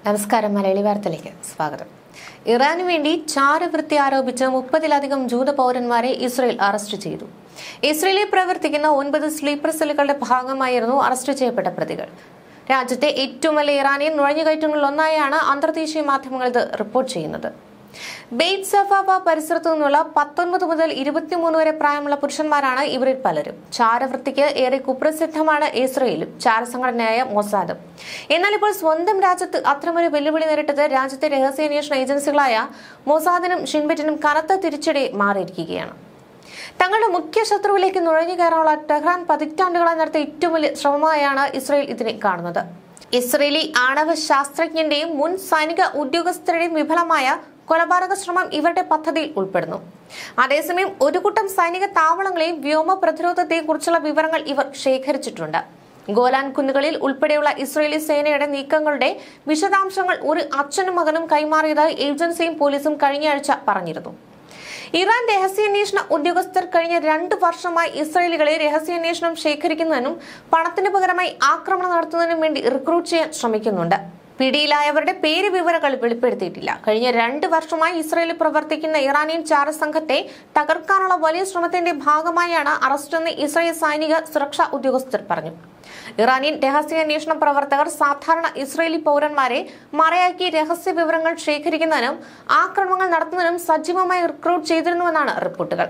നമസ്കാരം മലയാളി വാർത്തയിലേക്ക് സ്വാഗതം ഇറാനു വേണ്ടി ചാരവൃത്തി ആരോപിച്ച് മുപ്പതിലധികം ജൂത പൗരന്മാരെ ഇസ്രയേൽ അറസ്റ്റ് ചെയ്തു ഇസ്രയേലിൽ പ്രവർത്തിക്കുന്ന ഒൻപത് സ്ലീപ്പർ സെല്ലുകളുടെ ഭാഗമായിരുന്നു അറസ്റ്റ് ചെയ്യപ്പെട്ട പ്രതികൾ രാജ്യത്തെ ഏറ്റവും വലിയ ഇറാനിയൻ നുഴഞ്ഞുകയറ്റങ്ങളിൽ ഒന്നായാണ് അന്തർദേശീയ മാധ്യമങ്ങൾ ഇത് റിപ്പോർട്ട് ചെയ്യുന്നത് ബെയ്റ്റ് സഫാബ പരിസരത്തു നിന്നുള്ള പത്തൊൻപത് മുതൽ ഇരുപത്തിമൂന്ന് വരെ പ്രായമുള്ള പുരുഷന്മാരാണ് ഇവരിൽ പലരും ചാരവൃത്തിക്ക് ഏറെ കുപ്രസിദ്ധമാണ് ഇസ്രയേലും ചാരസംഘടനയായ മൊസാദും എന്നാൽ ഇപ്പോൾ സ്വന്തം രാജ്യത്ത് അത്തരമൊരു വെല്ലുവിളി നേരിട്ടത് രാജ്യത്തെ രഹസ്യാന്വേഷണ ഏജൻസികളായ മൊസാദിനും ഷിൻബെറ്റിനും കനത്ത തിരിച്ചടി മാറിയിരിക്കുകയാണ് തങ്ങളുടെ മുഖ്യ ശത്രുവിലേക്ക് നുഴഞ്ഞു കയറാനുള്ള ടെഹ്റാൻ പതിറ്റാണ്ടുകളായി നടത്തിയ ഏറ്റവും വലിയ ശ്രമമായാണ് ഇസ്രയേൽ ഇതിനെ കാണുന്നത് ഇസ്രയേലി ആണവ ശാസ്ത്രജ്ഞന്റെയും മുൻ സൈനിക ഉദ്യോഗസ്ഥരുടെയും വിഫലമായ കൊലപാതക ശ്രമം ഇവരുടെ പദ്ധതിയിൽ ഉൾപ്പെടുന്നു അതേസമയം ഒരു കൂട്ടം സൈനിക താവളങ്ങളെയും വ്യോമ പ്രതിരോധത്തെയും കുറിച്ചുള്ള വിവരങ്ങൾ ഇവർ ശേഖരിച്ചിട്ടുണ്ട് ഗോലാൻ കുന്നുകളിൽ ഉൾപ്പെടെയുള്ള ഇസ്രയേലി സേനയുടെ നീക്കങ്ങളുടെ വിശദാംശങ്ങൾ ഒരു അച്ഛനും മകനും കൈമാറിയതായി ഏജൻസിയും പോലീസും കഴിഞ്ഞയാഴ്ച പറഞ്ഞിരുന്നു ഇറാൻ രഹസ്യാന്വേഷണ ഉദ്യോഗസ്ഥർ കഴിഞ്ഞ രണ്ട് വർഷമായി ഇസ്രയേലികളെ രഹസ്യാന്വേഷണം ശേഖരിക്കുന്നതിനും പണത്തിന് പകരമായി ആക്രമണം നടത്തുന്നതിനും വേണ്ടി റിക്രൂട്ട് ചെയ്യാൻ ശ്രമിക്കുന്നുണ്ട് പിടിയിലായവരുടെ പേര് വിവരങ്ങൾ വെളിപ്പെടുത്തിയിട്ടില്ല കഴിഞ്ഞ രണ്ട് വർഷമായി ഇസ്രയേലിൽ പ്രവർത്തിക്കുന്ന ഇറാനിയൻ ചാരസംഘത്തെ തകർക്കാനുള്ള വലിയ ശ്രമത്തിന്റെ ഭാഗമായാണ് അറസ്റ്റെന്ന് ഇസ്രയേൽ സൈനിക സുരക്ഷാ ഉദ്യോഗസ്ഥർ പറഞ്ഞു ഇറാനിയൻ രഹസ്യാന്വേഷണ പ്രവർത്തകർ സാധാരണ ഇസ്രയേലി പൗരന്മാരെ മറയാക്കി രഹസ്യ വിവരങ്ങൾ ശേഖരിക്കുന്നതിനും ആക്രമണങ്ങൾ നടത്തുന്നതിനും സജീവമായി റിക്രൂട്ട് ചെയ്തിരുന്നുവെന്നാണ് റിപ്പോർട്ടുകൾ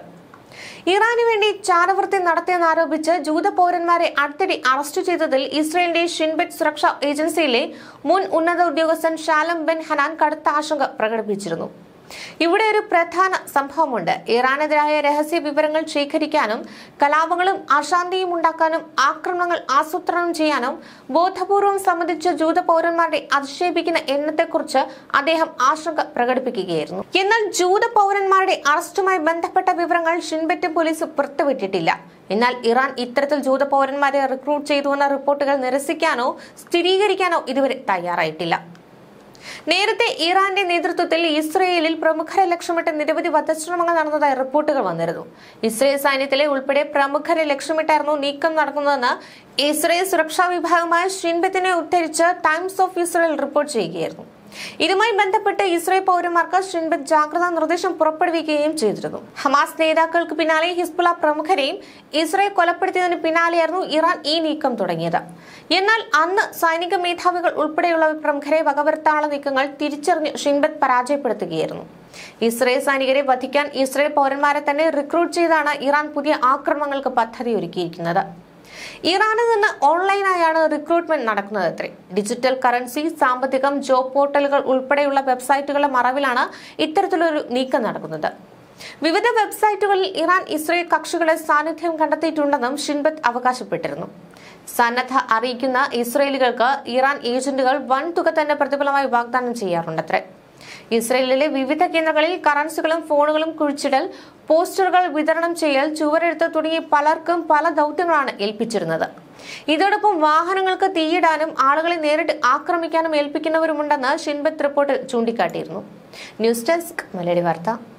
ഇറാന് വേണ്ടി ചാരവൃത്തി നടത്തിയെന്നാരോപിച്ച് ജൂത പൗരന്മാരെ അടുത്തിടെ അറസ്റ്റ് ചെയ്തതിൽ ഇസ്രയേലിന്റെ ഷിൻബെറ്റ് സുരക്ഷാ ഏജൻസിയിലെ മുൻ ഉന്നത ഉദ്യോഗസ്ഥൻ ഷാലം ബെൻ ഹനാൻ കടുത്ത ആശങ്ക പ്രകടിപ്പിച്ചിരുന്നു ഇവിടെ ഒരു പ്രധാന സംഭവമുണ്ട് ഇറാനെതിരായ രഹസ്യ വിവരങ്ങൾ ശേഖരിക്കാനും കലാപങ്ങളും അശാന്തിയും ഉണ്ടാക്കാനും ആക്രമണങ്ങൾ ആസൂത്രണം ചെയ്യാനും ബോധപൂർവം സംബന്ധിച്ച ജൂത പൗരന്മാരുടെ അധിക്ഷേപിക്കുന്ന എണ്ണത്തെക്കുറിച്ച് അദ്ദേഹം ആശങ്ക പ്രകടിപ്പിക്കുകയായിരുന്നു എന്നാൽ ജൂത പൗരന്മാരുടെ അറസ്റ്റുമായി ബന്ധപ്പെട്ട വിവരങ്ങൾ ഷിൻബെറ്റ് പോലീസ് പുറത്തുവിട്ടിട്ടില്ല എന്നാൽ ഇറാൻ ഇത്തരത്തിൽ ജൂത പൗരന്മാരെ റിക്രൂട്ട് ചെയ്തുവെന്ന റിപ്പോർട്ടുകൾ നിരസിക്കാനോ സ്ഥിരീകരിക്കാനോ ഇതുവരെ തയ്യാറായിട്ടില്ല നേരത്തെ ഇറാന്റെ നേതൃത്വത്തിൽ ഇസ്രയേലിൽ പ്രമുഖരെ ലക്ഷ്യമിട്ട് നിരവധി വധശ്രമങ്ങൾ നടന്നതായി റിപ്പോർട്ടുകൾ വന്നിരുന്നു ഇസ്രയേൽ സൈന്യത്തിലെ ഉൾപ്പെടെ പ്രമുഖരെ ലക്ഷ്യമിട്ടായിരുന്നു നീക്കം നടക്കുന്നതെന്ന് ഇസ്രയേൽ സുരക്ഷാ വിഭാഗമായ ഷിൻബത്തിനെ ഉദ്ധരിച്ച് ടൈംസ് ഓഫ് ഇസ്രയേൽ റിപ്പോർട്ട് ചെയ്യുകയായിരുന്നു ഇതുമായി ബന്ധപ്പെട്ട് ഇസ്രയേൽ പൗരന്മാർക്ക് ഷിൻബത്ത് ജാഗ്രതാ നിർദ്ദേശം പുറപ്പെടുവിക്കുകയും ചെയ്തിരുന്നു ഹമാസ് നേതാക്കൾക്ക് പിന്നാലെ ഹിസ്ബുള്ള പ്രമുഖരെയും ഇസ്രയേൽ കൊലപ്പെടുത്തിയതിന് പിന്നാലെയായിരുന്നു ഇറാൻ ഈ നീക്കം തുടങ്ങിയത് എന്നാൽ അന്ന് സൈനിക മേധാവികൾ ഉൾപ്പെടെയുള്ള പ്രമുഖരെ വകവരുത്താനുള്ള നീക്കങ്ങൾ തിരിച്ചറിഞ്ഞ് ഷിൻബത്ത് പരാജയപ്പെടുത്തുകയായിരുന്നു ഇസ്രയേൽ സൈനികരെ വധിക്കാൻ ഇസ്രയേൽ പൗരന്മാരെ തന്നെ റിക്രൂട്ട് ചെയ്താണ് ഇറാൻ പുതിയ ആക്രമണങ്ങൾക്ക് പദ്ധതി ഒരുക്കിയിരിക്കുന്നത് ഇറാനിൽ നിന്ന് ഓൺലൈനായാണ് റിക്രൂട്ട്മെന്റ് നടക്കുന്നത് അത്രേ ഡിജിറ്റൽ കറൻസി സാമ്പത്തികം ജോബ് പോർട്ടലുകൾ ഉൾപ്പെടെയുള്ള വെബ്സൈറ്റുകളുടെ മറവിലാണ് ഇത്തരത്തിലൊരു നീക്കം നടക്കുന്നത് വിവിധ വെബ്സൈറ്റുകളിൽ ഇറാൻ ഇസ്രയേൽ കക്ഷികളെ സാന്നിധ്യം കണ്ടെത്തിയിട്ടുണ്ടെന്നും ഷിൻബത്ത് അവകാശപ്പെട്ടിരുന്നു സന്നദ്ധ അറിയിക്കുന്ന ഇസ്രയേലികൾക്ക് ഇറാൻ ഏജന്റുകൾ വൻ തുക തന്നെ പ്രതിഫലമായി വാഗ്ദാനം ചെയ്യാറുണ്ടത്രേ ഇസ്രയേലിലെ വിവിധ കേന്ദ്രങ്ങളിൽ കറൻസികളും ഫോണുകളും കുഴിച്ചിടൽ പോസ്റ്ററുകൾ വിതരണം ചെയ്യൽ ചുവരെഴുത്ത് തുടങ്ങി പലർക്കും പല ദൗത്യങ്ങളാണ് ഏൽപ്പിച്ചിരുന്നത് ഇതോടൊപ്പം വാഹനങ്ങൾക്ക് തീയിടാനും ആളുകളെ നേരിട്ട് ആക്രമിക്കാനും ഏൽപ്പിക്കുന്നവരുമുണ്ടെന്ന് ഷിൻബത്ത് റിപ്പോർട്ടിൽ ചൂണ്ടിക്കാട്ടിയിരുന്നു ന്യൂസ് ഡെസ്ക് മലയാളി വാർത്ത